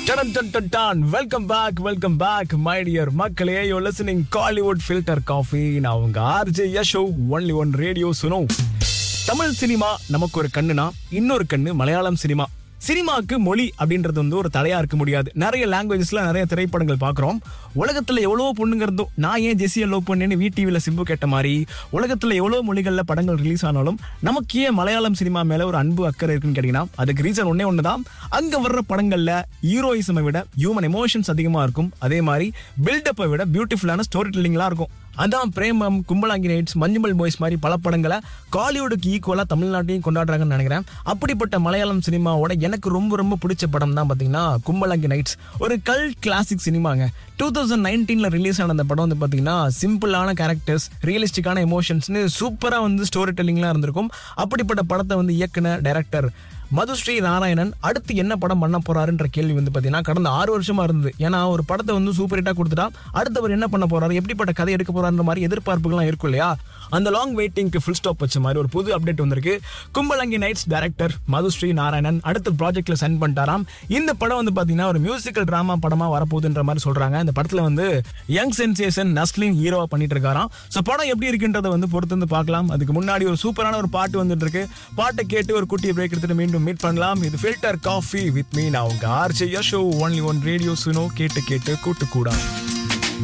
ton டன் டன் டன் welcome back welcome back my dear மக்களே you listening Kollywood filter coffee நான் உங்க RJ Yasho only one radio Suno Tamil cinema நமக்கு ஒரு கண்ணுனா இன்னொரு கண்ணு மலையாளம் சினிமா சினிமாக்கு மொழி அப்படின்றது வந்து ஒரு தடையா இருக்க முடியாது நிறைய லாங்குவேஜஸ்ல நிறைய திரைப்படங்கள் பார்க்குறோம் உலகத்துல எவ்வளவோ பொண்ணுங்க இருந்தோம் நான் ஏன் ஜெஸியை லவ் பண்ணேன்னு வி டிவியில் சிம்பு கேட்ட மாதிரி உலகத்துல எவ்வளோ மொழிகள்ல படங்கள் ரிலீஸ் ஆனாலும் நமக்கு ஏன் மலையாளம் சினிமா மேல ஒரு அன்பு அக்கறை இருக்குன்னு கேட்டீங்கன்னா அதுக்கு ரீசன் ஒன்னே ஒண்ணுதான் அங்க வர்ற படங்கள்ல ஹீரோயிசமை விட ஹியூமன் எமோஷன்ஸ் அதிகமா இருக்கும் அதே மாதிரி பில்டப்பை விட பியூட்டிஃபுல்லான ஸ்டோரி டெல்லிங்லாம் இருக்கும் அதான் பிரேமம் கும்பலாங்கி நைட்ஸ் மஞ்சுமல் பாய்ஸ் மாதிரி பல படங்களை காலிவுடுக்கு ஈக்குவலாக தமிழ்நாட்டையும் கொண்டாடுறாங்கன்னு நினைக்கிறேன் அப்படிப்பட்ட மலையாளம் சினிமாவோட எனக்கு ரொம்ப ரொம்ப பிடிச்ச படம் தான் பார்த்தீங்கன்னா கும்பலாங்கி நைட்ஸ் ஒரு கல் கிளாசிக் சினிமாங்க டூ தௌசண்ட் நைன்டீனில் ரிலீஸ் ஆன அந்த படம் வந்து பார்த்தீங்கன்னா சிம்பிளான கேரக்டர்ஸ் ரியலிஸ்டிக்கான எமோஷன்ஸ்னு சூப்பராக வந்து ஸ்டோரி டெல்லிங்லாம் இருந்திருக்கும் அப்படிப்பட்ட படத்தை வந்து இயக்குன டைரக்டர் மதுஸ்ரீ நாராயணன் அடுத்து என்ன படம் பண்ண போறாருன்ற கேள்வி வந்து பார்த்தீங்கன்னா கடந்த ஆறு வருஷமா இருந்தது ஏன்னா ஒரு படத்தை வந்து சூப்பர் ஹிட்டா கொடுத்துட்டா அடுத்தவர் என்ன பண்ண போறாரு எப்படிப்பட்ட கதை எடுக்க போறாருன்ற மாதிரி எதிர்பார்ப்புகள்லாம் இருக்கும் இல்லையா அந்த லாங் வெயிட்டிங்க்கு ஃபுல் ஸ்டாப் வச்ச மாதிரி ஒரு புது அப்டேட் வந்திருக்கு கும்பலங்கி நைட்ஸ் டைரக்டர் மதுஸ்ரீ நாராயணன் அடுத்த ப்ராஜெக்ட்ல சென்ட் பண்ணிட்டாராம் இந்த படம் வந்து பார்த்தீங்கன்னா ஒரு மியூசிக்கல் டிராமா படமா வரப்போகுதுன்ற மாதிரி சொல்றாங்க இந்த படத்துல வந்து யங் சென்சேஷன் நஸ்லின் ஹீரோவா பண்ணிட்டு இருக்காராம் ஸோ படம் எப்படி இருக்குன்றதை வந்து பொறுத்து வந்து பார்க்கலாம் அதுக்கு முன்னாடி ஒரு சூப்பரான ஒரு பாட்டு வந்துட்டு இருக்கு பாட்டை கேட்டு ஒரு குட்டி பிரேக் எடுத்துட்டு மீண்டும் மீட் பண்ணலாம் இது ஃபில்டர் காஃபி வித் மீ நான் உங்க ஆர்ஜே ஷோ ஒன்லி ஒன் ரேடியோ சுனோ கேட்டு கேட்டு கூட்டு கூடா